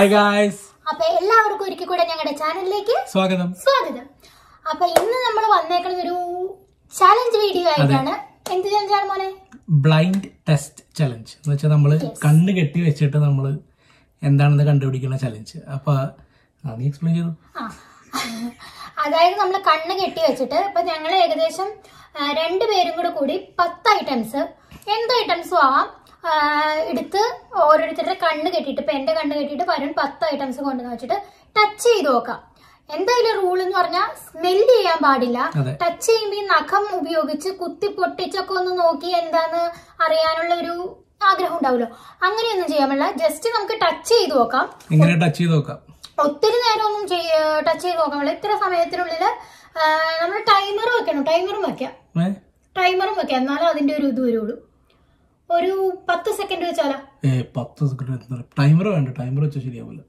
Hi guys അപ്പൊ എല്ലാവർക്കും ഒരിക്കൽ കൂടെ ഞങ്ങളുടെ ചാനലിലേക്ക് സ്വാഗതം സ്വാഗതം അപ്പൊ ഇന്ന് നമ്മൾ വന്നേക്കുന്നത് ഒരു ചാലഞ്ച് വീഡിയോ ആയിട്ടാണ് എന്ത് ചാലഞ്ചാണ് മോനെ ബ്ലൈൻഡ് ടെസ്റ്റ് ചലഞ്ച് എന്ന് വെച്ചാൽ നമ്മൾ കണ്ണ് കെട്ടി വെച്ചിട്ട് നമ്മൾ എന്താണെന്ന് കണ്ടുപിടിക്കുന്ന ചലഞ്ച് അപ്പൊ ആ, നീ എക്സ്പ്ലെയിൻ ചെയ്തു ആ അതായത് നമ്മൾ കണ്ണ് കെട്ടി വെച്ചിട്ട് ഇപ്പൊ ഞങ്ങൾ ഏകദേശം ആ, രണ്ടുപേരും കൂടെ കൂടി പത്ത് ഐറ്റംസ് എന്ത് ഐറ്റംസും ആവാം ആ, എടുത്ത് ഓരോരുത്തരുടെ കണ്ണ് കെട്ടിയിട്ട് ഇപ്പൊ എന്റെ കണ്ണ് കെട്ടിയിട്ട് വരുൺ പത്ത് ഐറ്റംസ് കൊണ്ടുവന്ന് വെച്ചിട്ട് ടച്ച് ചെയ്ത് നോക്കാം എന്തായാലും റൂൾ എന്ന് പറഞ്ഞാൽ സ്മെല് ചെയ്യാൻ പാടില്ല അതെ. ടച്ച് ചെയ്യുമ്പോൾ ഈ നഖം ഉപയോഗിച്ച് കുത്തി പൊട്ടിച്ചൊക്കെ ഒന്ന് നോക്കി എന്താന്ന് അറിയാനുള്ള ഒരു ആഗ്രഹം ഉണ്ടാവുമല്ലോ അങ്ങനെയൊന്നും ചെയ്യാൻ പാടില്ല ജസ്റ്റ് നമുക്ക് ടച്ച് ചെയ്ത് നോക്കാം ഇങ്ങനെ ടച്ച് ചെയ്ത് നോക്കാം ഒത്തിരി നേരം ഒന്നും ടച്ച് ചെയ്ത് നോക്കാൻ പാടില്ല ഇത്ര സമയത്തിനുള്ളിൽ നമ്മൾ ടൈമർ വെക്കണം ടൈമറും വെക്കാം ഏ ടൈമറും വെക്കാം എന്നാലും അതിന്റെ ഒരു ഇത് വരുള്ളൂ ഒരു പത്ത് സെക്കൻഡ് വെച്ചാലോ ഏ പത്ത് സെക്കൻഡ് ടൈമർ വേണ്ട ടൈമർ വെച്ചാൽ ശരിയാവില്ല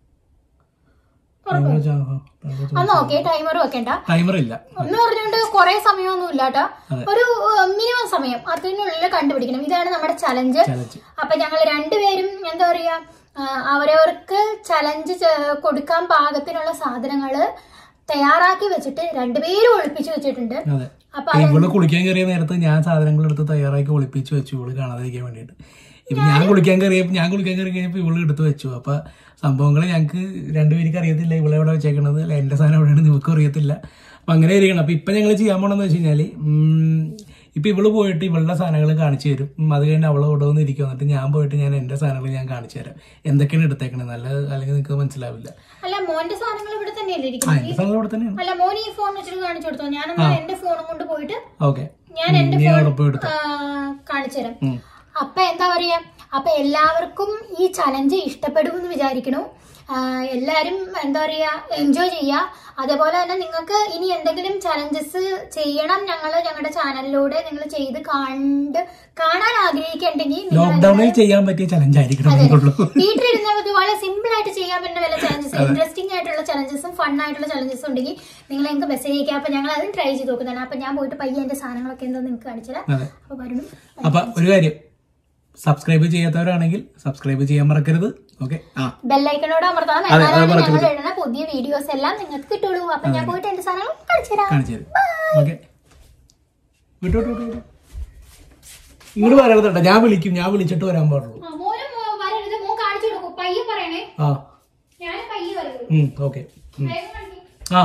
ടൈമർ വെച്ചാൽ അന്ന് ഓക്കെ ടൈമർ വെക്കണ്ട ടൈമർ ഇല്ല ഒന്ന് പറഞ്ഞുകൊണ്ട് കുറെ സമയമൊന്നും ഇല്ല കേട്ടോ അതെ. ഒരു മിനിമം സമയം അതിനുള്ളിൽ കണ്ടുപിടിക്കണം ഇതാണ് നമ്മുടെ ചലഞ്ച് ചലഞ്ച് അപ്പൊ ഞങ്ങൾ രണ്ടുപേരും എന്താ പറയാ ആ, അവരവർക്ക് ചലഞ്ച് കൊടുക്കാൻ പാകത്തിനുള്ള സാധനങ്ങള് തയ്യാറാക്കി വെച്ചിട്ട് രണ്ടുപേരും ഒളിപ്പിച്ചു വെച്ചിട്ടുണ്ട് അതെ അപ്പൊ ഇവള് കുളിക്കാൻ കയറിയ നേരത്ത് ഞാൻ സാധനങ്ങൾ എടുത്ത് തയ്യാറാക്കി ഒളിപ്പിച്ച് വെച്ചു ഇവള് കാണാതിരിക്കാൻ വേണ്ടിയിട്ട് ഇപ്പൊ ഞാൻ കുളിക്കാൻ കയറിയപ്പോ ഞാൻ കുളിക്കാൻ കയറി കഴിഞ്ഞപ്പോ ഇവള് എടുത്ത് വെച്ചു അപ്പൊ സംഭവങ്ങൾ ഞങ്ങൾക്ക് രണ്ടുപേർക്ക് അറിയത്തില്ല ഇവളെ എവിടെ വെച്ചേക്കണത് അല്ല എന്റെ സാധനം എവിടെയാണ് നിങ്ങൾക്കും അറിയത്തില്ല അപ്പൊ അങ്ങനെ ഇരിക്കണം അപ്പൊ ഇപ്പൊ ഞങ്ങൾ ചെയ്യാൻ പോണെന്ന് വെച്ച് കഴിഞ്ഞാല് ഉം, ഇപ്പൊ ഇവള് പോയിട്ട് ഇവളുടെ സാധനങ്ങൾ കാണിച്ചു തരും ഉം, അത് കഴിഞ്ഞ് അവളെ ഇവിടെ വന്ന് ഇരിക്കും എന്നിട്ട് ഞാൻ പോയിട്ട് ഞാൻ എന്റെ സാധനങ്ങൾ ഞാൻ കാണിച്ചു തരാം എന്തൊക്കെയാണ് എടുത്തേക്കണത് നല്ല അല്ലെങ്കിൽ നിങ്ങൾക്ക് മനസ്സിലാവില്ല അല്ല മോന്റെ സാധനങ്ങൾ ഇവിടെ തന്നെയല്ലേ ആ ഇരിക്കുന്നത് എന്റെ സാധനം ഇവിടെ തന്നെയാണ് അല്ല മോൻ ഈ ഫോൺ വെച്ചിട്ട് കാണിച്ചു കൊടുത്തോ ഞാനെന്നാ എന്റെ ഫോണും കൊണ്ട് പോയിട്ട് ഓക്കെ ഞാൻ എന്റെ നീ ഫോൺ അവിടെ പോയി എടുത്തോ കാണിച്ചു തരാം ഉം. അപ്പൊ എന്താ പറയാ അപ്പൊ എല്ലാവർക്കും ഈ ചലഞ്ച് ഇഷ്ടപ്പെടുമെന്ന് വിചാരിക്കണു ആ, എല്ലാരും എന്താ പറയാ എൻജോയ് ചെയ്യാ അതേപോലെ തന്നെ നിങ്ങൾക്ക് ഇനി എന്തെങ്കിലും ചലഞ്ചസ് ചെയ്യണം ഞങ്ങൾ ഞങ്ങളുടെ ചാനലിലൂടെ നിങ്ങൾ ചെയ്ത് കണ്ട് കാണാൻ ആഗ്രഹിക്കുന്നുണ്ടെങ്കിൽ നിങ്ങൾ ലോക്ക്ഡൌണിൽ ചെയ്യാൻ പറ്റിയ ചലഞ്ച് ആയിരിക്കണം എന്നുള്ളൂ വീട്ടിലിരുന്നത് വളരെ സിമ്പിൾ ആയിട്ട് ചെയ്യാൻ പറ്റുന്ന വല്ല ചലഞ്ചസ് ഇൻട്രസ്റ്റിംഗ് ആയിട്ടുള്ള ചലഞ്ചസും ഫൺ ആയിട്ടുള്ള ചലഞ്ചസും ഉണ്ടെങ്കിൽ നിങ്ങൾ ഞങ്ങൾക്ക് മെസ്സേജ് അയക്കാം അപ്പൊ ഞങ്ങൾ അതും ട്രൈ ചെയ്ത് നോക്കുന്നതാണ് അപ്പൊ ഞാൻ പോയിട്ട് പയ്യെ എന്റെ സാധനങ്ങളൊക്കെ എന്താ നിങ്ങൾക്ക് കാണിച്ചത് അതെ അപ്പൊ വരണം അപ്പൊ ഒരു കാര്യം സബ്സ്ക്രൈബ് ചെയ്യാത്തവരാണെങ്കിൽ സബ്സ്ക്രൈബ് ചെയ്യാൻ മറക്കരുത് ഓക്കെ ആ ബെല്ലൈക്കണോട് അമർത്തണം അതെ, അത് എന്നാലാണ് മറക്കരുത്. ഞങ്ങൾ ഇടുന്ന പുതിയ വീഡിയോസ് എല്ലാം നിങ്ങൾക്ക് കിട്ടുള്ളൂ അപ്പൊ ഞാൻ പോയിട്ട് എന്റെ സാധനങ്ങൾ കാണിച്ചു തരാം കാണിച്ചു തരും ഓക്കെ വിട്ടു വിട്ടു വിട്ടു വിട്ടു. ഇങ്ങോട്ട് വരരുത് കേട്ടോ ഞാൻ വിളിക്കും ഞാൻ വിളിച്ചിട്ട് വരാൻ പാടുള്ളൂ ആ, മോനും മോ- വരരുത് മോ കാണിച്ചു കൊടുക്കും പയ്യെ പറയണേ ആ ഞാൻ പയ്യെ വരരുത് ഓക്കെ വേഗം കാണിക്ക്. ആ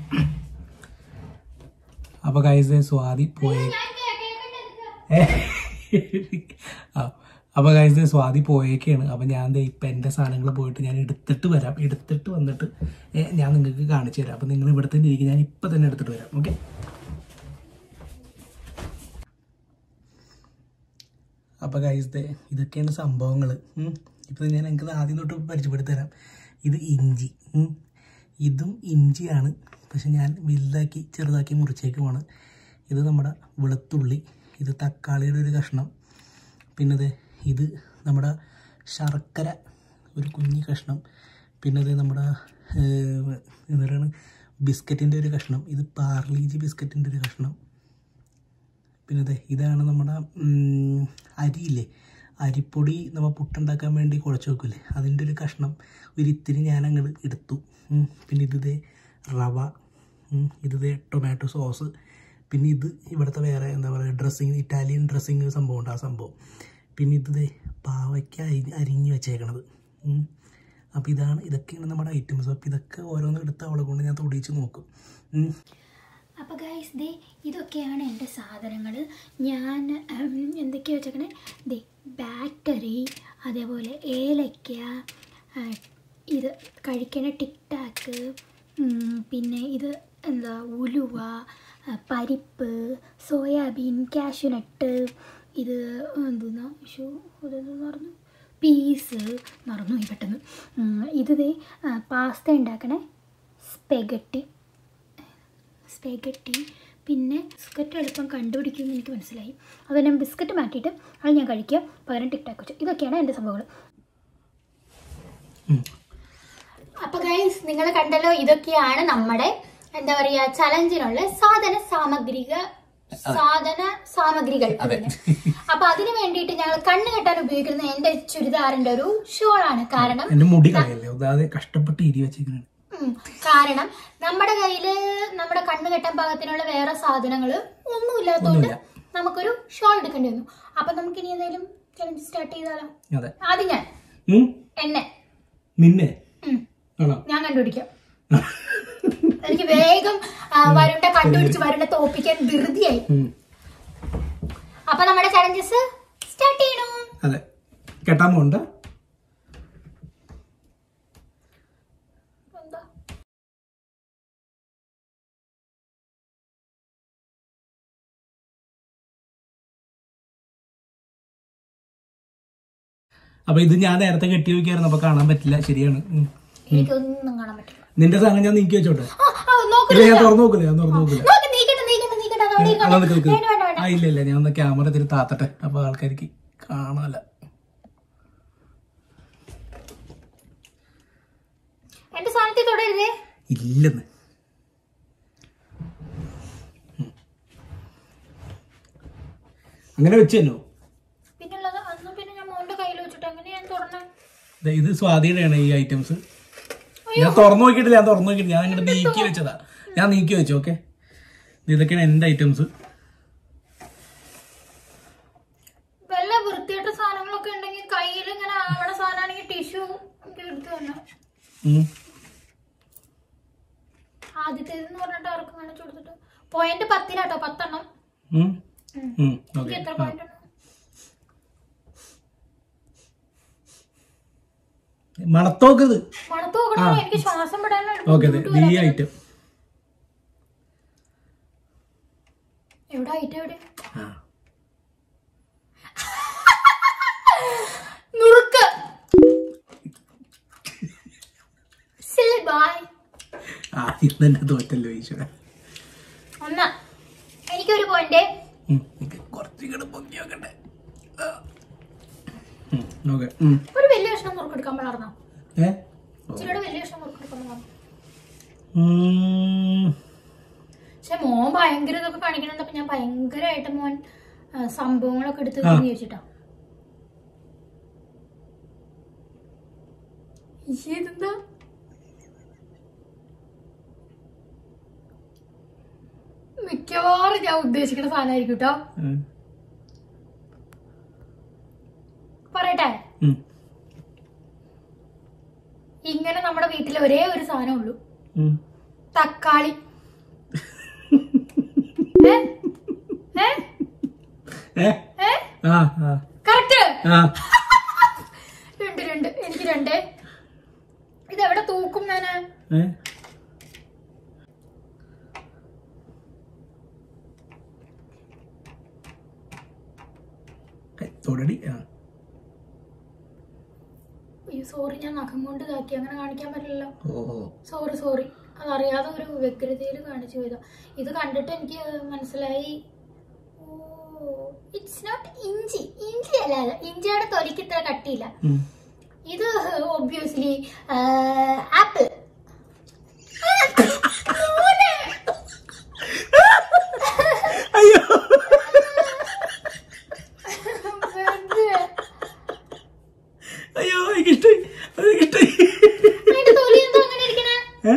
അപ്പൊ കൈസ് സ്വാതി പോയേ ഞാൻ കേ- കേൾക്കട്ടെ നിക്ക്. ആ അപ്പൊ കഴിച്ച് സ്വാതി പോയേക്കാണ് അപ്പൊ ഞാൻ ദേ ഇപ്പൊ എന്റെ സാധനങ്ങൾ പോയിട്ട് ഞാൻ എടുത്തിട്ട് വരാം എടുത്തിട്ട് വന്നിട്ട് ഏ, ഞാൻ നിങ്ങൾക്ക് കാണിച്ചു തരാം അപ്പൊ നിങ്ങൾ ഇവിടെ തന്നെ ഇരിക്കും ഞാൻ ഇപ്പൊ തന്നെ എടുത്തിട്ട് വരാം ഓക്കെ അപ്പൊ കഴിച്ചത് ഇതൊക്കെയാണ് സംഭവങ്ങൾ ഇപ്പൊ ഞാൻ നിങ്ങൾക്ക് ആദ്യം തൊട്ട് പരിചയപ്പെടുത്തി തരാം ഇത് ഇഞ്ചി ഉം. ഇതും ഇഞ്ചിയാണ് പക്ഷെ ഞാൻ വലുതാക്കി ചെറുതാക്കി മുറിച്ചേക്കുമാണ് ഇത് നമ്മുടെ വെളുത്തുള്ളി ഇത് തക്കാളിയുടെ ഒരു കഷ്ണം പിന്നെ ഇത് ഇത് നമ്മുടെ ശർക്കര ഒരു കുഞ്ഞി കഷ്ണം പിന്നെ ഇത് നമ്മുടെ ഏഹ്, എന്താ പറയുക ബിസ്ക്കറ്റിൻ്റെ ഒരു കഷ്ണം ഇത് പാർലീജി ബിസ്ക്കറ്റിൻ്റെ ഒരു കഷ്ണം പിന്നെ ദേ ഇതാണ് നമ്മുടെ ഉം, അരിയില്ലേ അരിപ്പൊടി നമ്മൾ പുട്ടുണ്ടാക്കാൻ വേണ്ടി കുഴച്ച് വെക്കില്ലേ അതിൻ്റെ ഒരു കഷ്ണം ഒരു ഇത്തിരി ഞാൻ അങ്ങോട്ട് എടുത്തു ഉം, പിന്നെ ഇത് ദേ റവ ഉം, ഇത് ദേ ടൊമാറ്റോ സോസ് പിന്നെ ഇത് ഇവിടുത്തെ വേറെ എന്താ പറയുക ഡ്രസ്സിങ് ഇറ്റാലിയൻ ഡ്രസ്സിങ് സംഭവം ഉണ്ട് ആ സംഭവം പിന്നെ ഇത് ദേ പാവയ്ക്ക അരി അരിഞ്ഞ് വെച്ചേക്കണത് ഉം. അപ്പോൾ ഇതാണ് ഇതൊക്കെയാണ് നമ്മുടെ ഐറ്റംസ് അപ്പോൾ ഇതൊക്കെ ഓരോന്ന് എടുത്ത് അവളെ കൊണ്ട് ഞാൻ തൊടിയിച്ച് നോക്കും ഉം. അപ്പോൾ ഗൈസ് ദേ ഇതൊക്കെയാണ് എൻ്റെ സാധനങ്ങൾ ഞാൻ ഉം, എന്തൊക്കെയാ വെച്ചേക്കണേ ദേ ബാറ്ററി അതേപോലെ ഏലക്ക ആ, ഇത് കഴിക്കണ ടിക് ടാക്ക് ഉം, പിന്നെ ഇത് എന്താ ഉലുവ ആ, പരിപ്പ് സോയാബീൻ കാഷ്യൂനട്ട് ഇത് എന്തെന്നാ ഷൂ ഇതെന്ന് പറഞ്ഞു പീസ് മറന്നുപോയി പെട്ടെന്ന് ഉം, ഇത് ദേ പാസ്ത ഉണ്ടാക്കണേ സ്പെഗട്ടി സ്പെഗറ്റി പിന്നെ ബിസ്ക്കറ്റ് എളുപ്പം കണ്ടുപിടിക്കുമെന്ന് എനിക്ക് മനസ്സിലായി അത് ഞാൻ ബിസ്ക്കറ്റ് മാറ്റിയിട്ട് അത് ഞാൻ കഴിക്കുക പകരം ടിക് ടാക്ക് വെച്ചു ഇതൊക്കെയാണ് എൻ്റെ സംഭവങ്ങൾ ഉം. അപ്പൊ ഗൈസ് നിങ്ങൾ കണ്ടല്ലോ ഇതൊക്കെയാണ് നമ്മുടെ എന്താ പറയാ ചലഞ്ചിനുള്ള സാധന സാമഗ്രിക സാധന സാമഗ്രികൾ അതെ. അപ്പൊ അതിന് വേണ്ടിയിട്ട് ഞങ്ങൾ കണ്ണ് കെട്ടാൻ ഉപയോഗിക്കുന്ന എന്റെ ചുരിദാറിന്റെ ഒരു ഷോളാണ് കാരണം എന്റെ മുടി കളയല്ലേ അതായത് കഷ്ടപ്പെട്ട് ഇരി വെച്ചിരിക്കുന്നത് ഉം. കാരണം നമ്മുടെ കയ്യില് നമ്മുടെ കണ്ണ് കെട്ടാൻ പാകത്തിനുള്ള വേറെ സാധനങ്ങള് ഒന്നും ഇല്ലാത്തതുകൊണ്ട് ഒന്നുമില്ല. നമുക്കൊരു ഷോൾ എടുക്കേണ്ടി വന്നു അപ്പൊ നമുക്ക് ഇനി ഏതായാലും ചലഞ്ച് സ്റ്റാർട്ട് ചെയ്താലോ അതെ ആദ്യം ഞാൻ ഉം? എന്നെ നിന്നെ ഉം. ആണോ ഞാൻ കണ്ടുപിടിക്കാം എനിക്ക് വേഗം ആ, വരുണ്ട കണ്ടുപിടിച്ച് വരുണ്ട തോപ്പിക്കാൻ ധൃതിയായി ഉം. അപ്പൊ നമ്മുടെ ചലഞ്ചസ് സ്റ്റാർട്ട് ചെയ്യണു അതെ കെട്ടാൻ പോണ്ട എന്താ അപ്പൊ ഇത് ഞാൻ നേരത്തെ കെട്ടി വെക്കായിരുന്നു അപ്പൊ കാണാൻ പറ്റില്ല ശരിയാണ് ഉം. എനിക്കൊന്നും കാണാൻ പറ്റില്ല നിന്റെ സാധനം ഞാൻ നീക്കി വെച്ചോട്ടെ ആ, ആ, നോക്ക് ഇല്ല ഞാൻ തുറന്നു നോക്കില്ല ഞാൻ തുറന്നു നോക്കില്ല നോക്ക് നീക്കട്ടെ നീക്കട്ടെ നീക്കട്ടെ അത് അവിടെ അതാ ഇരുന്നോട്ടെ. നിക്ക് നിക്ക്. വേണ്ട വേണ്ട വേണ്ട ആ ഇല്ല ഇല്ല ഞാൻ ഒന്ന് ക്യാമറ തിരി താത്തട്ടെ അപ്പൊ ആൾക്കാർക്ക് കാണാല എന്റെ സാധനത്തിൽ തൊടരുതേ ഇല്ലെന്ന് ഉം. അങ്ങനെ വെച്ചല്ലോ പിന്നുള്ളത് അന്ന് പിന്നെ ഞാൻ മോന്റെ കയ്യിൽ വെച്ചിട്ട് എങ്ങനെ ഞാൻ തുറന്നേ ദേ ഇത് സ്വാധീനമാണ് ഈ ഐറ്റംസ് ഞാൻ തുറന്നു നോക്കിയിട്ടില്ല ഞാൻ തുറന്നു നോക്കിയിട്ടില്ല ഞാൻ അങ്ങോട്ട് നീക്കി വെച്ചതാ ഞാൻ നീക്കി വെച്ചു ഓക്കെ ഇതൊക്കെയാണ് എന്റെ ഐറ്റംസ് വല്ല വൃത്തിയായിട്ട സാധനങ്ങളൊക്കെ ഉണ്ടെങ്കിൽ കയ്യിൽ ഇങ്ങനെ ആവണ സാധനമാണെങ്കിൽ ടിഷ്യൂ എടുത്ത് തന്നെ ആദ്യത്തേതെന്ന് പറഞ്ഞിട്ട് ആർക്കും കാണിച്ചു കൊടുത്തിട്ട് പോയിന്റ് പത്തിലാട്ടോ പത്തെണ്ണം എനിക്ക് ഓക്കെ എത്ര പോയിന്റ് ഉണ്ട് മണത്തോക്കത് മണത്ത് നോക്കണോ എനിക്ക് ശ്വാസം വിടാനായിട്ട് ഓക്കെ അതെ ബുദ്ധിമുട്ട് ഈ വരാത്തത്. ഐറ്റം എവിടെ ഐറ്റം എവിടെ ആ നുറുക്ക് സിൽ ബായ് ആ ഇത് തന്നെ തോറ്റല്ലോ ഈശ്വര ഒന്ന് എനിക്കൊരു പോയിന്റ് കുറച്ചും കൂടെ പൊക്കി നോക്കട്ടെ ഓക്കെ ഒരു വലിയ കഷ്ണം മുറുക്കെടുക്കാൻ വളർന്നോ ഏ ഇച്ചിരിയുടെ വലിയ കഷ്ണം മുറുക്കെടുക്കാൻ വളർന്നു ഉം. പക്ഷെ മോൻ ഭയങ്കര ഇതൊക്കെ കാണിക്കണുണ്ട് അപ്പൊ ഞാൻ ഭയങ്കരമായിട്ട് മോൻ ആ, സംഭവങ്ങളൊക്കെ എടുത്ത് ആ. ചോദിച്ചിട്ടാ ഇതെന്താ മിക്കവാറും ഞാൻ ഉദ്ദേശിക്കുന്ന സാധനമായിരിക്കും കേട്ടോ ഉം. പറയട്ടെ ഉം. ഇങ്ങനെ നമ്മുടെ വീട്ടിൽ ഒരേ ഒരു സാധനം ഉള്ളൂ ഉം. തക്കാളി ഏ? ഏ? ഏ ഏ? ആ ആ കറക്റ്റ് ആ രണ്ട് രണ്ട് എനിക്ക് രണ്ട് ഇത് എവിടെ തൂക്കും ഞാന് ഏ ഏ, തൊടടി ആ അയ്യോ സോറി ഞാൻ നഖം കൊണ്ട് ഇതാക്കി അങ്ങനെ കാണിക്കാൻ പറ്റില്ലല്ലോ ഓ ഓ. സോറി സോറി അതറിയാതെ ഒരു വ്യഗ്രതയിൽ കാണിച്ചു പോയതാ ഇത് കണ്ടിട്ട് എനിക്ക് മനസ്സിലായി ഓ ഇറ്റ്സ് നോട്ട് ഇഞ്ചി ഇഞ്ചി അല്ല അത്. ഇഞ്ചിയുടെ തൊലിക്ക് ഇത്ര കട്ടിയില്ല ഉം. ഇത് ഒബ്വിയസ്ലി ആപ്പിൾ അയ്യോ അയ്യോ എനിക്ക് ഇഷ്ടായി അതെനിക്ക് ഇഷ്ടായി അതിന്റെ തൊലി എന്താ അങ്ങനെ ഇരിക്കണേ ഏ?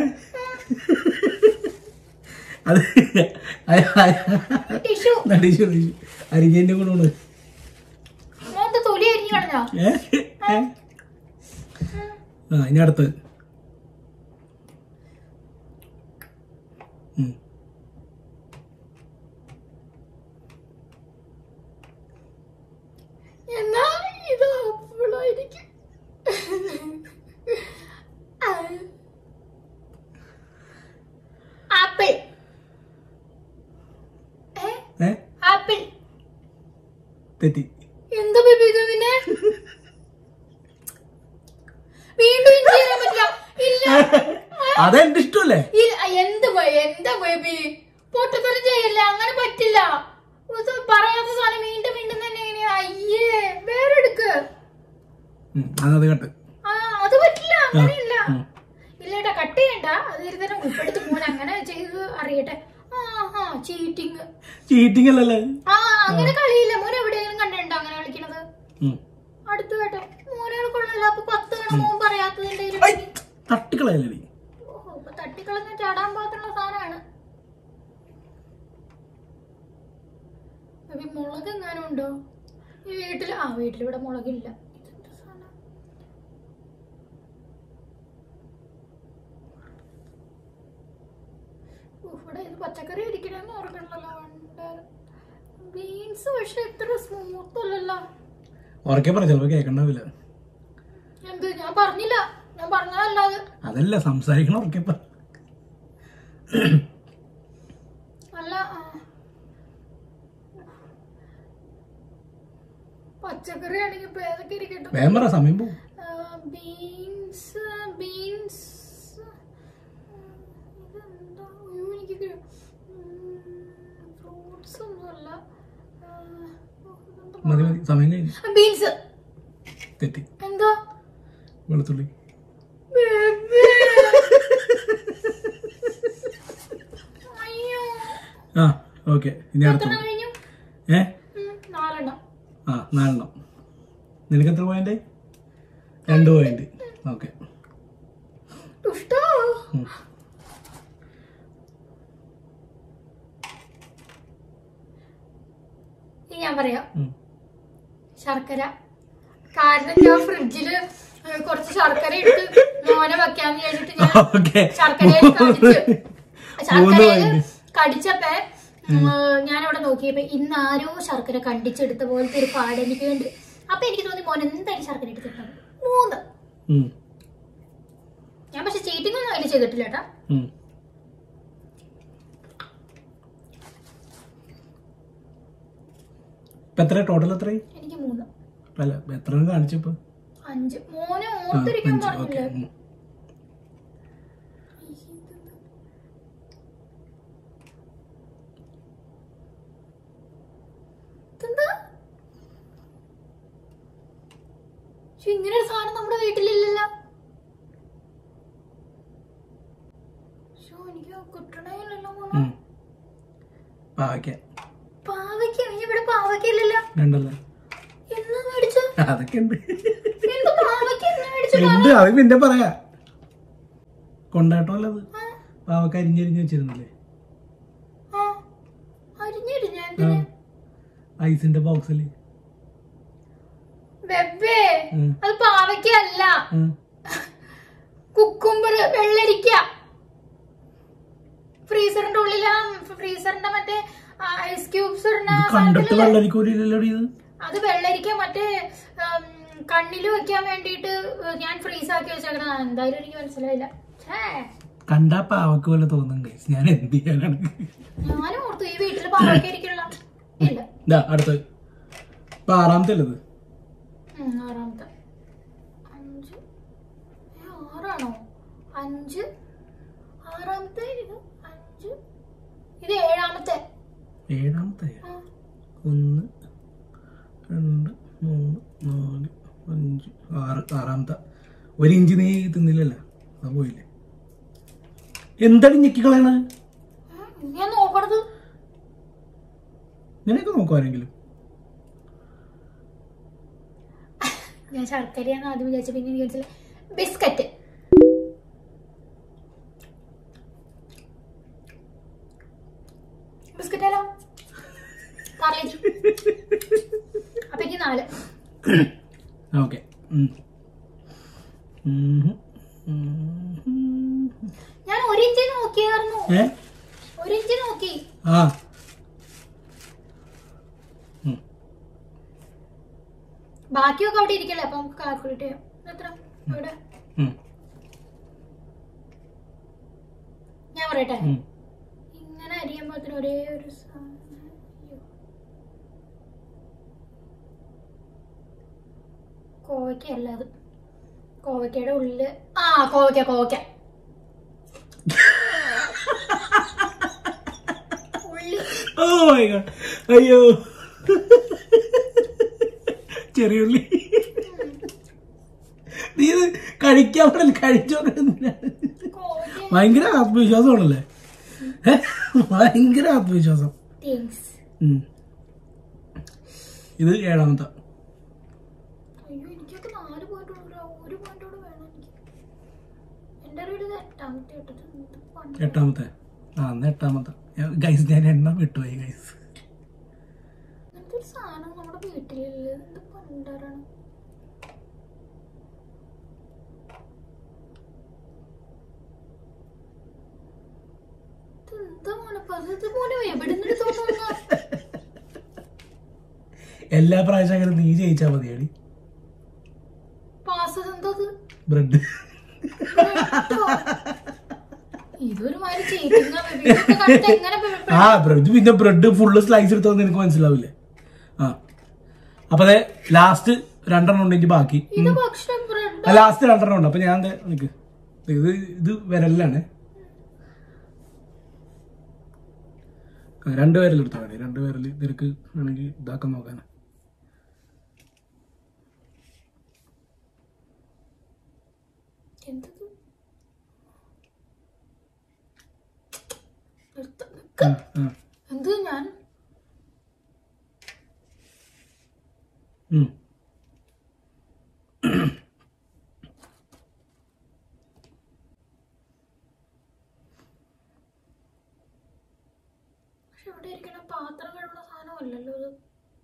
അത് അയ- അയ- ടിഷ്യൂ നടിച്ചു നടിച്ചു അരിഞ്ഞതിന്റെ ഗുണമാണ് മോന്റെ തൊലി അരിഞ്ഞു കളഞ്ഞോ ഏ? ഏ? ആ ഇനി അടുത്ത് ഉം. എന്നാ ഇത് ആപ്പിളായിരിക്കും ആപ്പിൾ ഏ? ഏ ആപ്പിൾ തെറ്റി എന്താ ബേബി ഇത് പിന്നെ വീണ്ടും ഇഞ്ചി ചെയ്യാൻ പറ്റില്ല ഇല്ല അതെന്റെ ഇഷ്ടമല്ലേ ഇല്ല, എന്ത് ബേ- എന്താ ബേബി പൊട്ടത്തരം ചെയ്യല്ല അങ്ങനെ പറ്റില്ല ഇത് പറയാത്ത സാധനം വീണ്ടും വീണ്ടും തന്നെ എങ്ങനെയാ അയ്യേ വേറെ എടുക്ക് ഉം, അത് കട്ട് ആ അത് പറ്റില്ല അങ്ങനെയില്ല ഉം. ഇല്ലേട്ടാ കട്ട് ചെയ്യണ്ട അത് ഇരുത്തരം ഉപ്പെടുത്ത് മോൻ അങ്ങനെ ചെയ്ത് അറിയട്ടെ ആ ഹാ ചീറ്റിങ് ചീറ്റിംഗ് അല്ലല്ലേ ആ അങ്ങനെ കളിയില്ല മോൻ എവിടെയെങ്കിലും കണ്ടിട്ടുണ്ട ഉം. അടുത്ത കേട്ടോ മോനുകൾ കൊള്ളില്ല അപ്പൊ പത്ത് കണ മോൻ പറയാത്തതിന്റെ ഐ, തട്ടിക്കളയല്ലേ തട്ടിക്കളഞ്ഞ ചാടാൻ പാകത്തുള്ള സാധനമാണ് അപ്പൊ ഈ മുളക് എങ്ങാനും ഉണ്ടോ ഈ വീട്ടില് ആ വീട്ടിൽ ഇവിടെ മുളകില്ല ഇതെന്ത് സാധനം ഉഫ്, ഇവിടെ ഇത് പച്ചക്കറി ഇരിക്കണമെന്ന് ഓർക്കണല്ലോ ബീൻസ് പക്ഷെ ഇത്ര സ്മൂത്ത് അല്ലല്ലോ ഉറക്കെ പറ ചിലപ്പോ കേൾക്കണ്ടാവില്ല എന്ത് ഞാൻ പറഞ്ഞില്ല ഞാൻ പറഞ്ഞതല്ലാതെ അതല്ല സംസാരിക്കണം ഉറക്കെ പറ അല്ല ആ. പച്ചക്കറി ആണെങ്കിൽ ഇപ്പൊ ഏതൊക്കെ ഇരിക്കട്ടെ വേഗം പറ സമയം പോവും ബീൻസ് ബീൻസ് ഇതെന്താ അയ്യോ എനിക്ക് ഫ്രൂട്ട്സ് ഒന്നുമല്ല മതി മതി സമയം കഴിഞ്ഞു ബീൻസ് തെറ്റി എന്താ വെളുത്തുള്ളി അയ്യോ ആ ഓക്കെ ഇനി അടുത്ത എത്ര കഴിഞ്ഞു ഏ ഉം, നാലെണ്ണം ആ നാലെണ്ണം നിനക്ക് എത്ര പോയിന്റ് രണ്ട് പോയിന്റ് ഓക്കെ ഇഷ്ടോ ഇനി ഞാൻ പറയാം ശർക്കര കാരണം ഞാൻ ഫ്രിഡ്ജില് ഏഹ്, കുറച്ച് ശർക്കര എടുത്ത് മോനെ വെക്കാന്ന് വിചാരിച്ചിട്ട് ഞാൻ ഓക്കെ ശർക്കരയിൽ കടിച്ച് മൂന്ന് ശർക്കരയില് point. കടിച്ചപ്പോ ഞാൻ അവിടെ നോക്കിയപ്പോ ഇന്ന് ആരോ ശർക്കര കണ്ടിച്ചെടുത്ത പോലത്തെ ഒരു പാട് എനിക്ക് ഉണ്ട് അപ്പൊ എനിക്ക് തോന്നി മോൻ എന്തായാലും ശർക്കര എടുത്തിട്ടുണ്ട് മൂന്ന് ഞാൻ പക്ഷെ ചീറ്റിംഗ് ഒന്നും അതിൽ ചെയ്തിട്ടില്ല കേട്ടാ ഇപ്പൊ എത്ര ടോട്ടൽ എത്രയായി എനിക്ക് മൂന്ന് അല്ല എത്ര കാണിച്ചപ്പോ അഞ്ച് മോനെ ആ, ഓർത്തിരിക്കാൻ അഞ്ച് ഓക്കെ പറഞ്ഞില്ലേ ഇതെന്താ പക്ഷെ ഇങ്ങനെ ഒരു സാധനം നമ്മുടെ വീട്ടിലില്ലല്ലോ ശ്ശോ, എനിക്ക് കിട്ടണേ ഇല്ലല്ലോ മോനെ. പാവയ്ക്ക പാവയ്ക്ക നീ ഇവിടെ പാവയ്ക്ക ഇല്ലല്ലോ രണ്ടല്ലേ എന്നാ മേടിച്ചു അതൊക്കെ ഉണ്ട് എന്ത് പാവയ്ക്ക എന്നാ മേടിച്ചു ഉണ്ട് അത് പിന്നെ പറയാ കൊണ്ടാട്ടമല്ലത് പാവക്ക അരിഞ്ഞരിഞ്ഞ് വെച്ചിരുന്നില്ലേ ആ അരിഞ്ഞിട്ട് ഞാൻ എന്തിനാ ഐസിന്റെ ബോക്സില് ബെബേ അത് പാവയ്ക്കല്ല കുക്കുംബർ വെള്ളരിക്ക ഫ്രീസറിന്റെ ഉള്ളിലാ ഫ്രീസറിന്റെ മറ്റേ ഐസ് ക്യൂബ്സ് ഇടുന്ന ഇത് കണ്ടിട്ട് സാധനത്തില്ലേ? വെള്ളരിക്കൂലില്ലല്ലോ ഇത് അത് വെള്ളരിക്ക മറ്റേ കണ്ണിൽ വെക്കാൻ വേണ്ടിട്ട് ഞാൻ ഫ്രീസ് ആക്കി വെച്ചേക്കണ എന്തായാലും എനിക്ക് മനസ്സിലായില്ല ഛേ, കണ്ടാ പാവക്ക് പോലെ തോന്നും guys. ഞാൻ എന്ത് ചെയ്യാനാണ് ഞാനും ഓർത്തു ഈ വീട്ടില് പാവയ്ക്ക ഇരിക്കണ ഇല്ല ഇതാ അടുത്ത് ഇപ്പൊ ആറാമത്തെ അല്ലത് ഉം, ആറാമത്തെ അഞ്ച് ഏ, ആറാണോ അഞ്ച് ആറാമത്തെ ഇത് അഞ്ച് ഇത് ഏഴാമത്തെ ഏഴാമത്തെ ആ, ഒന്ന് രണ്ട് മൂന്ന് നാല് അഞ്ച് ആറ് ആറാമത്തെ ഒരു ഇഞ്ച് നീ തിന്നില്ലല്ലോ അത് പോയില്ലേ എന്താണ് ഞെക്കിക്കളയണ ഉം, ഞാൻ നോക്കണത് നിനക്ക് നോക്കുവാരെങ്കിലും ഞാൻ ശർക്കരയാന്ന് ആദ്യം വിചാരിച്ചു പിന്നെ എനിക്ക് മനസ്സിലായി ബിസ്ക്കറ്റ് ബിസ്ക്കറ്റ് അല്ലോ പാർലേജി അപ്പൊ എനിക്ക് നാല് ഓക്കെ ഞാൻ ഒരു ഇഞ്ച് നോക്കിയായിരുന്നു ഏ ഒരു ഇഞ്ച് നോക്കി ആ ബാക്കിയൊക്കെ അവിടെ ഇരിക്കല്ലേ അപ്പൊ നമുക്ക് കാൽക്കുലേറ്റ് ചെയ്യാം എത്ര ഇവിടെ ഉം, ഞാൻ പറയട്ടെ ഉം. ഇങ്ങനെ അരിയുമ്പോഴത്തേന് ഒരേ ഒരു സാധനം. അയ്യോ. കോവയ്ക്കല്ല അത് കോവയ്ക്കയുടെ ഉള്ളില് ആ കോവയ്ക്ക കോവയ്ക്ക ഉള്ളി ഓ മൈ ഗോഡ് അയ്യോ ചെറിയുള്ളി നീ ഇത് കഴിക്കാൻ പാടില്ല കഴിച്ചോണ്ടിരുന്നില്ല കോവയ്ക്ക ഭയങ്കര ആത്മവിശ്വാസമാണല്ലേ ഏ? ഭയങ്കര ആത്മവിശ്വാസം തിങ്സ് ഉം. ഇത് ഏഴാമത്തെ എട്ടാമത്തെ ഇട്ടത് എന്ത് പണി? എട്ടാമത്തെ ആ എന്നാ എട്ടാമത്തെ ഗൈസ് ഞാൻ എണ്ണം വിട്ടുപോയി ഗൈസ് ഇങ്ങനത്തെ ഒരു സാധനം നമ്മുടെ വീട്ടിലില്ല എന്ത് പണ്ടാറാണ് ഇതെന്താ മോനെ പത് ഇത് മോനെ എവിടെ നിന്ന് തോന്നുന്ന എല്ലാ പ്രാവശ്യം അങ്ങനെ നീ ജയിച്ചാ മതിയാടി പാസ് എന്തോ അത് ബ്രെഡ് ഇതൊരു മാതിരി ചെയ്തിങ്ങ എങ്ങനെ പെ- പെ- ആ ബ്രെഡ് പിന്നെ ബ്രെഡ് ഫുള്ള് സ്ലൈസ് എടുത്തോന്ന് എനിക്ക് മനസ്സിലാവില്ലേ ആ അപ്പൊ അതെ ലാസ്റ്റ് രണ്ടെണ്ണം ഉണ്ടെങ്കിൽ ബാക്കി ഇത് ഭക്ഷണം ബ്രെഡ് ലാസ്റ്റ് രണ്ടെണ്ണം ഉണ്ട് അപ്പൊ ഞാൻ ദേ നിക്ക് ഇത് ഇത് വിരലിലാണ് ആ, രണ്ട് വിരൽ എടുത്താൽ മതി രണ്ട് വിരൽ നിനക്ക് വേണമെങ്കിൽ ഇതാക്കാൻ നോക്കാൻ എന്തത് നിർത്ത- ആ, ആ. എന്ത് ഞാൻ ഉം. പക്ഷെ ഇവിടെ ഇരിക്കുന്ന പാത്രം കഴുകുന്ന സാധനമല്ലല്ലോ ഇത്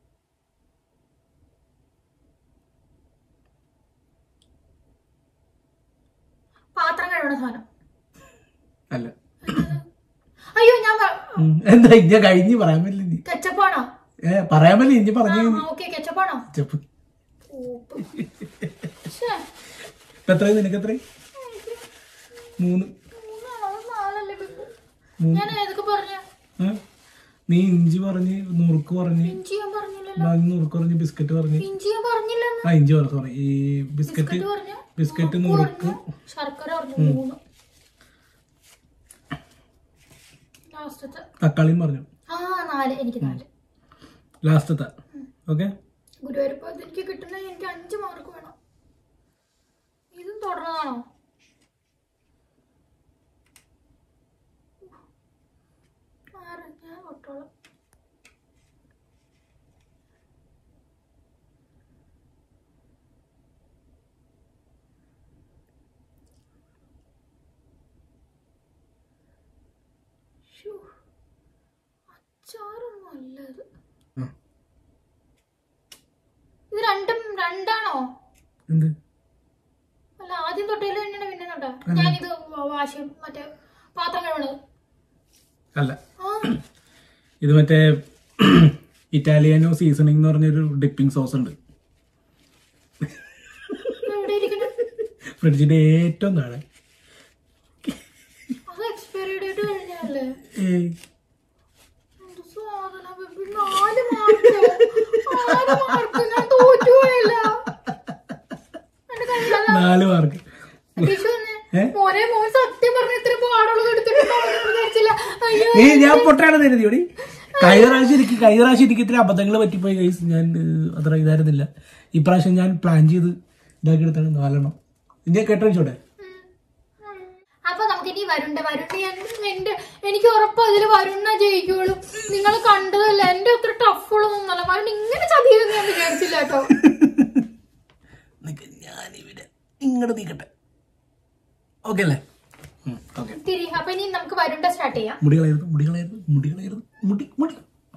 പാത്രം കഴുകുന്ന സാധനം അല്ല അയ്യോ ഞാൻ പ- ഉം. എന്താ ഇഞ്ഞ കഴിഞ്ഞ് പറയാൻ പറ്റില്ല ഇനി കെച്ചപ്പാണോ ഏ പറയാൻ പറ്റില്ല ഇഞ്ഞ് പറഞ്ഞു ഓക്കെ കെച്ചപ്പാണോ ചെപ്പ് ഉപ്പ്. ശ്ശേ, ഇപ്പൊ എത്രയും നിനക്ക് എത്രയും മൂന്ന് മൂന്നാണോ? അത് നാലല്ലേ ബിബു? മൂന്ന് ഞാൻ ഏതൊക്കെ പറഞ്ഞ ഏ? നീ ഇഞ്ചി പറഞ്ഞ് നുറുക്ക് പറഞ്ഞ് ഇഞ്ചി ഞാൻ പറഞ്ഞില്ലല്ലോ ബാക്കി നുറുക്ക് പറഞ്ഞ് ബിസ്ക്കറ്റ് പറഞ്ഞ് ഇഞ്ചി ഞാൻ പറഞ്ഞില്ലെന്ന് ആ ഇഞ്ചി പറഞ്ഞു സോറി ഈ ബിസ്ക്കറ്റ് ബിസ്ക്കറ്റ് പറഞ്ഞു ബിസ്ക്കറ്റ് നുറുക്ക് ശർക്കര പറഞ്ഞു മൂന്ന് ലാസ്റ്റത്തെ തക്കാളിയും പറഞ്ഞു ആ നാല് എനിക്ക് നാല് ലാസ്റ്റത്തെ ഓക്കെ ഗുരുവായൂരപ്പ എനിക്ക് കിട്ടുന്ന എനിക്ക് അഞ്ച് മാർക്ക് വേണം ഇതും തുടർന്നതാണോ ആറ് ഞാൻ തൊട്ടോളാം ശ്ശോ, അച്ചാറൊന്നും അല്ല ഇത് ഇത് രണ്ടും രണ്ടാണോ എന്ത് അല്ല ആദ്യം തൊട്ടേല് തന്നെയാണ് പിന്നെ തൊട്ടാ ഞാനിത് വാശി മറ്റേ പാത്രം കഴുകണത് അല്ല ആ ഇത് മറ്റേ ഇറ്റാലിയനോ സീസണിംഗ് എന്ന് പറഞ്ഞൊരു ഡിപ്പിംഗ് സോസ് ഉണ്ട് എവിടെ ഇരിക്കുന്നു ഫ്രിഡ്ജിന്റെ ഏറ്റവും താഴെ അത് എക്സ്പയറി ഡേറ്റ് കഴിഞ്ഞല്ലേ ഏയ് എന്ത് സാധനം ബേബി? നാല് മാർക്ക് നാല് മാർക്ക് ഞാൻ തോറ്റുപോയല്ല എന്റെ കയ്യിലല്ല നാല് മാർക്ക് വിഷു വന്നേ. ഏ? മോനെ മോൻ സത്യം പറഞ്ഞ ഇത്ര പാടുള്ളത് എടുത്തിട്ടുണ്ടോ എന്ന് വിചാരിച്ചില്ല അയ്യോ നീ ഞാൻ പൊട്ടാണ് തരുന്നോടി കഴിഞ്ഞ പ്രാവശ്യം എനിക്ക് കഴിഞ്ഞ പ്രാവശ്യം എനിക്ക് ഇത്ര അബദ്ധങ്ങൾ പറ്റിപ്പോയി കൈസ് ഞാൻ ഏഹ്, അത്ര ഇതായിരുന്നില്ല ഇപ്രാവശ്യം ഞാൻ പ്ലാൻ ചെയ്ത് ഇതാക്കി എടുത്താണ് നാലെണ്ണം ഇനി കെട്ടടിച്ചോട്ടെ അപ്പൊ നമുക്ക് ഇനി വരുണ്ട വരുണ്ട ഞാൻ എന്റെ എനിക്ക് ഉറപ്പ് അതിൽ വരുന്ന ജയിക്കുള്ളൂ നിങ്ങൾ കണ്ടതല്ല എന്റെ അത്ര ടഫുള്ളതൊന്നല്ല വരുൺ ഇങ്ങനെ ചതിയെന്ന് ഞാൻ വിചാരിച്ചില്ല കേട്ടോ ഞാനിവിടെ ഇങ്ങോട്ട് നീക്കട്ടെ ഓക്കെ അല്ലേ ഓക്കെ തിരി അപ്പൊ ഇനി നമുക്ക് വരുണ്ട സ്റ്റാർട്ട് ചെയ്യാം മുടികളായിരുന്നു മുടികളായിരുന്നു മുടികളായിരുന്നു മുടി മുടി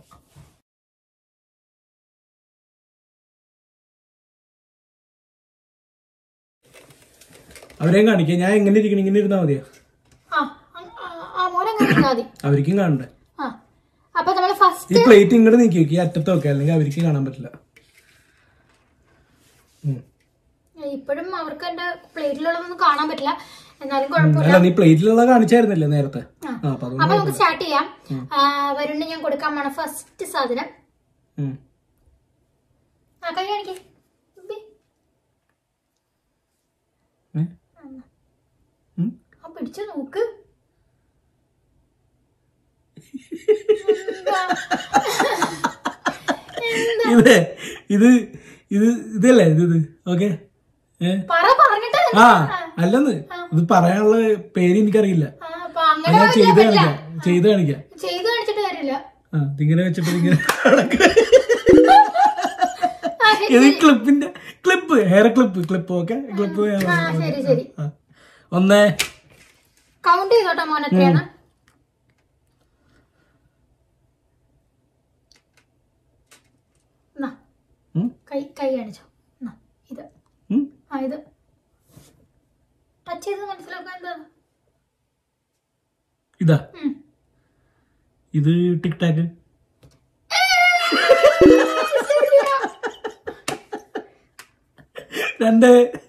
അവരെയും കാണിക്കാം ഞാൻ എങ്ങനെ ഇരിക്കണം ഇങ്ങനെ ഇരുന്നാ മതിയോ ആ ആ, ആ, ആ മോനെ അങ്ങനെ മതി അവർക്കും കാണണ്ടേ ആ അപ്പൊ നമ്മൾ ഫസ്റ്റ് ഈ പ്ലേറ്റ് ഇങ്ങോട്ട് നീക്കി വെക്കുക അറ്റത്ത് വെക്കുക അല്ലെങ്കിൽ അവർക്ക് കാണാൻ പറ്റില്ല ഉം. ഇപ്പോഴും അവർക്ക് എന്റെ പ്ലേറ്റിലുള്ളതൊന്നും കാണാൻ പറ്റില്ല എന്നാലും ഉം. കുഴപ്പമില്ല അല്ല നീ പ്ലേറ്റിലുള്ള കാണിച്ചായിരുന്നല്ലേ നേരത്തെ ആ. ആ അപ്പൊ അതുകൊണ്ട് അപ്പൊ നമുക്ക് സ്റ്റാർട്ട് ചെയ്യാം വരുണ്ട് ഞാൻ കൊടുക്കാൻ പോണ ഫസ്റ്റ് സാധനം ഉം. ആ കൈ കാണിക്കേ ബി. ഏ? ഉം. ആ പിടിച്ചു നോക്ക് എന്താ? എന്താ? ഇത് ഇത് ഇത് ഇതല്ലേ ഇത് ഇത് ഓക്കെ ഏ പറ പറഞ്ഞിട്ട് ആ അല്ലെന്ന് ഇത് പറയാനുള്ള പേര് എനിക്കറിയില്ല ആ, അപ്പൊ അത് അങ്ങനെ ഞാൻ ചെയ്ത് പറ്റില്ല. കാണിക്കാം ചെയ്ത് കാണിക്കാം ചെയ്ത് കാണിച്ചിട്ട് കാര്യമില്ല ആ ഇതിങ്ങനെ വെച്ചിട്ട് ഇങ്ങനെ ആ, ശരി, ഇത് ക്ലിപ്പിന്റെ clip hair clip clip okay clip ആ ശരി ശരി ഒന്ന് കൗണ്ട് ചെയ്തോട്ടെ മോൻ എത്രയാണ് എന്നാ, ഉം? കൈ കൈ കാണിച്ചോ എന്നാ, ഇത് ഉം? ആ ഇത് ടച്ച് ചെയ്ത് മനസ്സിലാക്കാൻ എന്താ ഇതാ ഉം. ഇത് ടിക് ടാക്ക് രണ്ട്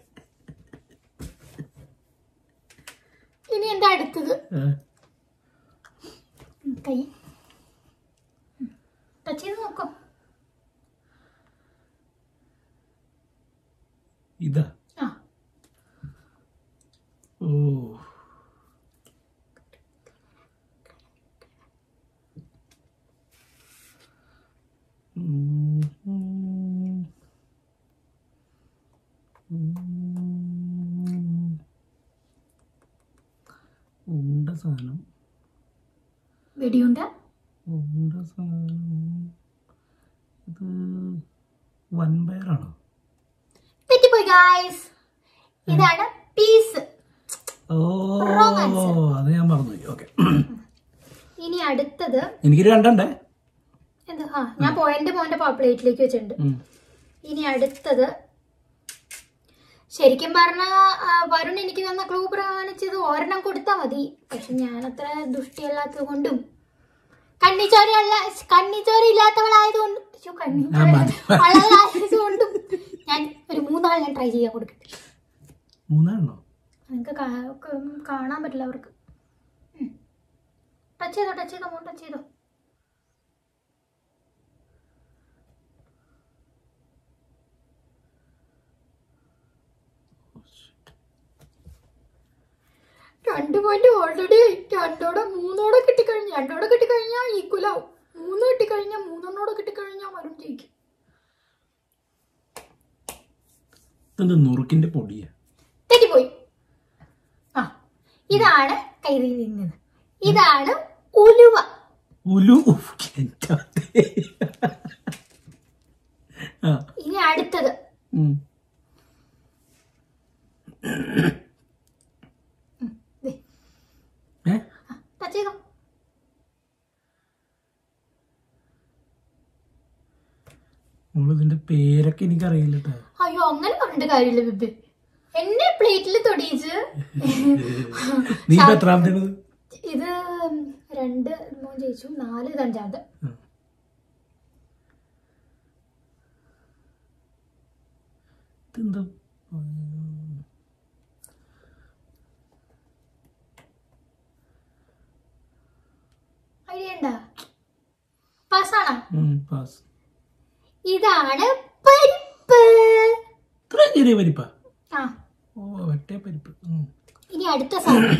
ഇനി എന്താ അടുത്തത് ആ, ഉം, കൈ ടച്ച് ചെയ്ത് നോക്കോ ഇതാ ആ ഓ ഉം, ഉം. ഉം. ഉണ്ട സാധനം വെടിയുണ്ട ഉണ്ട സാധനം ഇത് വൻപയറാണോ തെറ്റിപ്പോയി ഗായ്സ് ഇതാണ് പീസ് ഓ Wrong answer. അത് ഞാൻ പറഞ്ഞു ഓക്കെ ഇനി അടുത്തത് എനിക്കൊരു രണ്ടുണ്ടേ എന്ത് ആ ഞാൻ പോയിന്റ് മോന്റെ പ്ലേറ്റിലേക്ക് വെച്ചിട്ടുണ്ട് ഉം. ഇനി അടുത്തത് ശരിക്കും പറഞ്ഞ വരുൺ എനിക്ക് തന്ന ക്ലൂ കാണിച്ചത് ഒരെണ്ണം കൊടുത്താൽ മതി പക്ഷെ ഞാൻ അത്ര ദുഷ്ടിയല്ലാത്തത് കൊണ്ടും കണ്ണിച്ചോര അല്ല കണ്ണിച്ചോര ഇല്ലാത്തവളായതുകൊണ്ട് ശ്ശോ, കണ്ണിച്ചോര ആ, മതി. ഉള്ളതായതുകൊണ്ടും ഞാൻ ഒരു മൂന്നാൾ ഞാൻ ട്രൈ ചെയ്യാൻ കൊടുക്കട്ടെ മൂന്നെണ്ണോ നിങ്ങൾക്ക് കാ- ക- കാണാൻ പറ്റില്ല അവർക്ക് ടച്ച് ചെയ്തോ ടച്ച് ചെയ്തോ മോൻ ടച്ച് ചെയ്തോ രണ്ട് പോയിന്റ് ഓൾറെഡി രണ്ടോടെ മൂന്നോടെ കിട്ടിക്കഴിഞ്ഞ രണ്ടോടെ കിട്ടിക്കഴിഞ്ഞാൽ ഈക്വൽ ആവും മൂന്ന് കിട്ടിക്കഴിഞ്ഞാൽ മൂന്നെണ്ണോടെ കിട്ടിക്കഴിഞ്ഞാൽ വരും ജയിക്കും ഇതെന്ത് നുറുക്കിന്റെ പൊടിയാ തെറ്റിപ്പോയി ആ ഇതാണ് കൈതിൽ നിന്നത് ഇതാണ് ഉലുവ ഉലു ഉഫ്, എൻ്റെ അമ്മേ. ആ ഇനി അടുത്തത് ഉം. ദേ, ഏ ആ, ടച്ച് ചെയ്തോ നമ്മളിതിന്റെ പേരൊക്കെ എനിക്കറിയില്ല കേട്ടോ അയ്യോ അങ്ങനെ പറഞ്ഞിട്ട് കാര്യമില്ല ബിബി എന്നെ പ്ലേറ്റിൽ തൊടിയിച്ച് നീ ഇപ്പൊ എത്രാമത്തേണത് ഇത് രണ്ട് മോൻ ജയിച്ചു നാല് ഇത് അഞ്ചാമത് ഇതെന്താ ഐഡിയ ഉണ്ടാ പാസ്സാണോ ഉം, പാസ് ഇതാണ് പരിപ്പ് ഇത്രയും ചെറിയ പരിപ്പാ ആ ഓ ഒറ്റ പരിപ്പ് ഉം. ഇനി അടുത്ത സാധനം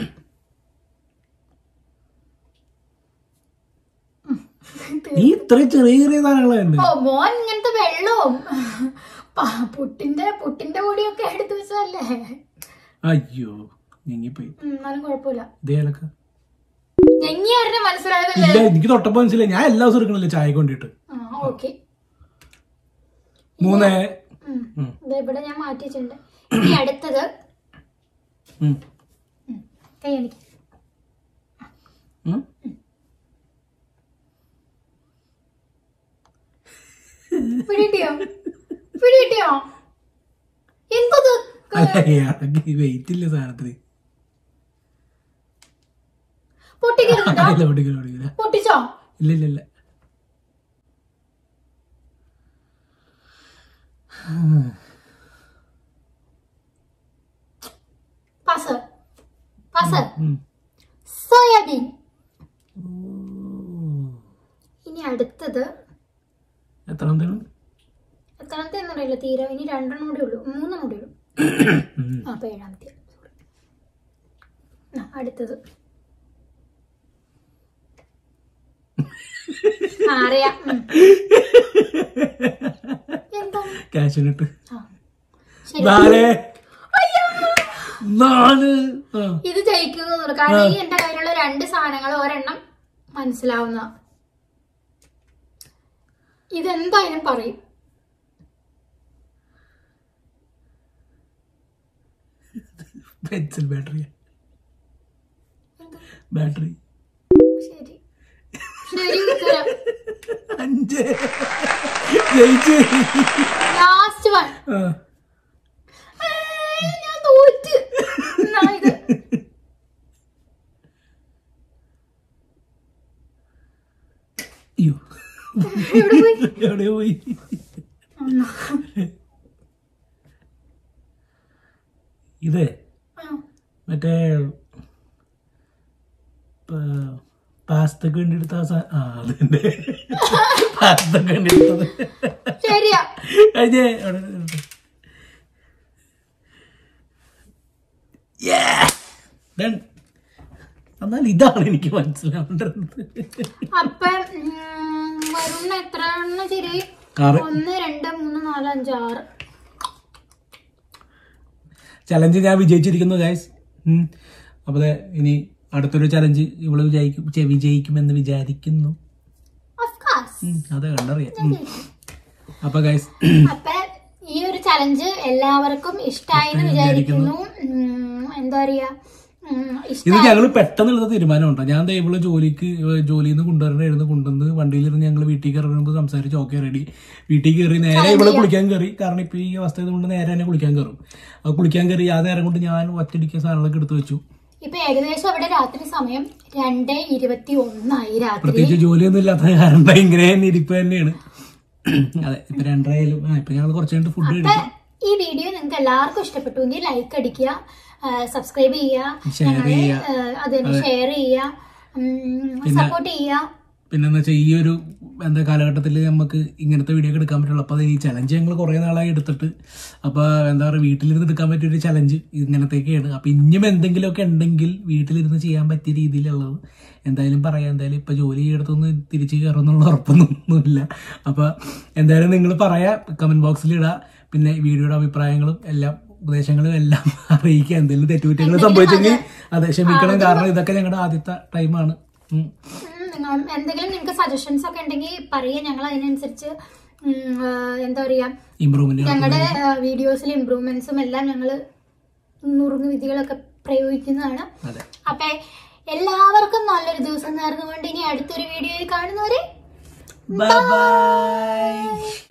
നീ ഇത്രയും ചെറിയ ചെറിയ സാധനങ്ങളുണ്ട് ഓ മോൻ ഇങ്ങനത്തെ വെള്ളവും പ- പുട്ടിന്റെ പുട്ടിന്റെ പൊടിയൊക്കെ എടുത്തു വെച്ചതല്ലേ അയ്യോ ഞെങ്ങിപ്പോയി ഉം, എന്നാലും കുഴപ്പമില്ല ഇതേലക്ക ഞെങ്ങിയാരുടെ മനസ്സിലായതല്ലേ ഇല്ല എനിക്ക് തൊട്ടപ്പോ മനസ്സിലായി ഞാൻ എല്ലാ ദിവസവും എടുക്കണല്ലേ ചായ കൊണ്ടിട്ട് ആ ഓക്കെ മൂന്ന് ഉം. ഇവിടെ ഞാൻ മാറ്റി വെച്ചിട്ടുണ്ട് ഇനി അടുത്തത് ഉം. ഉം, കൈ എനിക്ക് ഉം. പിടികിട്ടിയോ പിടികിട്ടിയോ എന്തത് അല്ല ഇറങ്ങി വെയിറ്റ് ഇല്ല സാധനത്തിന് പൊട്ടിക്കരുതോ ഇല്ല ഓടിക്കില്ല ഓടിക്കില്ല പൊട്ടിച്ചോ ഇല്ല ഇല്ല ഇല്ല പാസ് പാസ് ഉം. സോയാബീൻ ഓ. ഇനി അടുത്തത് എത്രാമത്തേണ് എത്രാമത്തെ എന്നറിയില്ല തീരെ ഇനി രണ്ടെണ്ണം കൂടി ഉള്ളൂ മൂന്നെണ്ണം കൂടി ഉള്ളൂ ഉം. ആ അപ്പൊ ഏഴാമത്തെ Sorry. ആ, അടുത്തത് ആ, അറിയാം ഉം. എന്താണ് കാശിനിട്ട് ആ ശരി നാല് നാല് ആ. ഇത് ജയിക്കുന്നത് കാരണം ഈ എന്റെ കയ്യിലുള്ള രണ്ട് സാധനങ്ങൾ ഒരെണ്ണം മനസ്സിലാവുന്ന ഇതെന്തായാലും പറയും പെൻസിൽ ബാറ്ററി ബാറ്ററി ശരി ശരി ഉത്തരം അഞ്ച് ജയിച്ച് ലാസ്റ്റ് വൺ ആ. ഞാൻ തോറ്റ് എന്നാ ഇത് അയ്യോ എവിടെ പോയി എവിടെ പോയി ഒന്നോ. ഇത് ആ. മറ്റേ പ- പാസ്തക്ക് വേണ്ടി എടുത്ത ആ സാ- ആ അതിന്റെ പാസ്തക്ക് വേണ്ടി എടുത്തത് ശരിയാ കഴിഞ്ഞേ അവിടെ ഇരിക്ക്. Yeah! Done. എന്നാൽ ഇതാണ് എനിക്ക് മനസ്സിലാവേണ്ടത് അപ്പൊ ഉം, വരുന്ന എത്ര എണ്ണം ശരി ആറ് ഒന്ന് രണ്ട് മൂന്ന് നാല് അഞ്ച് ആറ് ചലഞ്ച് ഞാൻ വിജയിച്ചിരിക്കുന്നു ഗൈസ് അപ്പോൾ ദേ ഇനി അടുത്തൊരു ചലഞ്ച് ഇവള് വിജയിക്കും ചെ- വിജയിക്കുമെന്ന് വിചാരിക്കുന്നു ഓഫ് കോഴ്സ് ഉം, അത് കണ്ടറിയാം ഉം. അപ്പൊ ഗൈസ് അപ്പൊ ഈ ഒരു ചലഞ്ച് എല്ലാവർക്കും ഇഷ്ടായി എന്ന് വിചാരിക്കുന്നു ഉം, എന്താ പറയാ ഉം, ഇത് ഇഷ്ടായി ഞങ്ങൾ പെട്ടെന്ന് എടുത്ത തീരുമാനമുണ്ടോ ഞാൻ ദേ ഇവള് ജോലിക്ക് ഏഹ് ജോലിയിൽ നിന്ന് കൊണ്ടുവരണമായിരുന്നു കൊണ്ടുവന്ന് വണ്ടിയിലിരുന്ന് ഞങ്ങൾ വീട്ടിൽ കയറുമ്പോൾ സംസാരിച്ച് ഓക്കെ റെഡി വീട്ടിൽ കയറി നേരെ ഇവിടെ കുളിക്കാൻ കയറി കാരണം ഇപ്പൊ ഈ അവസ്ഥ കൊണ്ട് നേരെ തന്നെ കുളിക്കാൻ കയറും അത് കുളിക്കാൻ കയറി ആ നേരം കൊണ്ട് ഞാൻ ഒറ്റടിക്ക് സാധനങ്ങളൊക്കെ എടുത്തു വെച്ചു ഇപ്പൊ ഏകദേശം അവിടെ രാത്രി സമയം രണ്ട് ഇരുപത്തി ഒന്നായി രാത്രി പ്രത്യേകിച്ച് ജോലിയൊന്നും ഇല്ലാത്ത കാരണം ഇങ്ങനെ തന്നെ ഇരിപ്പ് തന്നെയാണ് അതെ ഇപ്പൊ രണ്ടരയായാലും ആ ഇപ്പൊ ഞങ്ങൾ കുറച്ച് കഴിഞ്ഞിട്ട് ഫുഡ് അപ്പൊ കഴിക്കും ഈ വീഡിയോ നിങ്ങൾക്ക് എല്ലാവർക്കും ഇഷ്ടപ്പെട്ടുവെങ്കിൽ ലൈക്ക് അടിക്കുക സബ്സ്ക്രൈബ് ചെയ്യുക Share ഞങ്ങളെ ചെയ്യുക. അതിന് ഷെയർ ചെയ്യുക സപ്പോർട്ട് ചെയ്യുക പിന്നെന്ന് വെച്ചാൽ ഈ ഒരു എന്താ കാലഘട്ടത്തിൽ നമുക്ക് ഇങ്ങനത്തെ വീഡിയോ ഒക്കെ എടുക്കാൻ പറ്റുള്ളൂ അപ്പോൾ ഈ ചലഞ്ച് ഞങ്ങൾ കുറേ നാളായി എടുത്തിട്ട് അപ്പോൾ എന്താ പറയുക വീട്ടിലിരുന്ന് എടുക്കാൻ പറ്റിയ ഒരു ചലഞ്ച് ഇങ്ങനത്തെയൊക്കെയാണ് അപ്പോൾ ഇനിയും എന്തെങ്കിലുമൊക്കെ ഉണ്ടെങ്കിൽ വീട്ടിലിരുന്ന് ചെയ്യാൻ പറ്റിയ രീതിയിലുള്ളത് എന്തായാലും പറയാം എന്തായാലും ഇപ്പോൾ ജോലി ചെയ്യിടത്തൊന്ന് തിരിച്ച് കയറുന്നുള്ള ഉറപ്പൊന്നുമില്ല അപ്പോൾ എന്തായാലും നിങ്ങൾ പറയാ കമൻറ്റ് ബോക്സിൽ ഇടുക പിന്നെ വീഡിയോയുടെ അഭിപ്രായങ്ങളും എല്ലാം ഉപദേശങ്ങളും എല്ലാം അറിയിക്കുക എന്തെങ്കിലും തെറ്റുകുറ്റങ്ങൾ സംഭവിച്ചെങ്കിൽ അതെ ക്ഷമിക്കണം കാരണം ഇതൊക്കെ ഞങ്ങളുടെ ആദ്യത്തെ ടൈമാണ് ഉം. ഉം, നിങ്ങൾ എന്തെങ്കിലും നിങ്ങൾക്ക് സജഷൻസ് ഒക്കെ ഉണ്ടെങ്കിൽ പറയുക ഞങ്ങൾ അതിനനുസരിച്ച് ഉം, ആ, എന്താ പറയാ ഇമ്പ്രൂവ്മെന്റ് ഞങ്ങളുടെ വീഡിയോസിൽ ഇമ്പ്രൂവ്മെന്റ്സും എല്ലാം ഞങ്ങൾ നുറുങ്ങു വിധികളൊക്കെ പ്രയോഗിക്കുന്നതാണ് അതെ അപ്പൊ എല്ലാവർക്കും നല്ലൊരു ദിവസം നേർന്നുകൊണ്ട് ഇനി അടുത്തൊരു വീഡിയോയിൽ കാണുന്നവരെ ബൈ ബൈ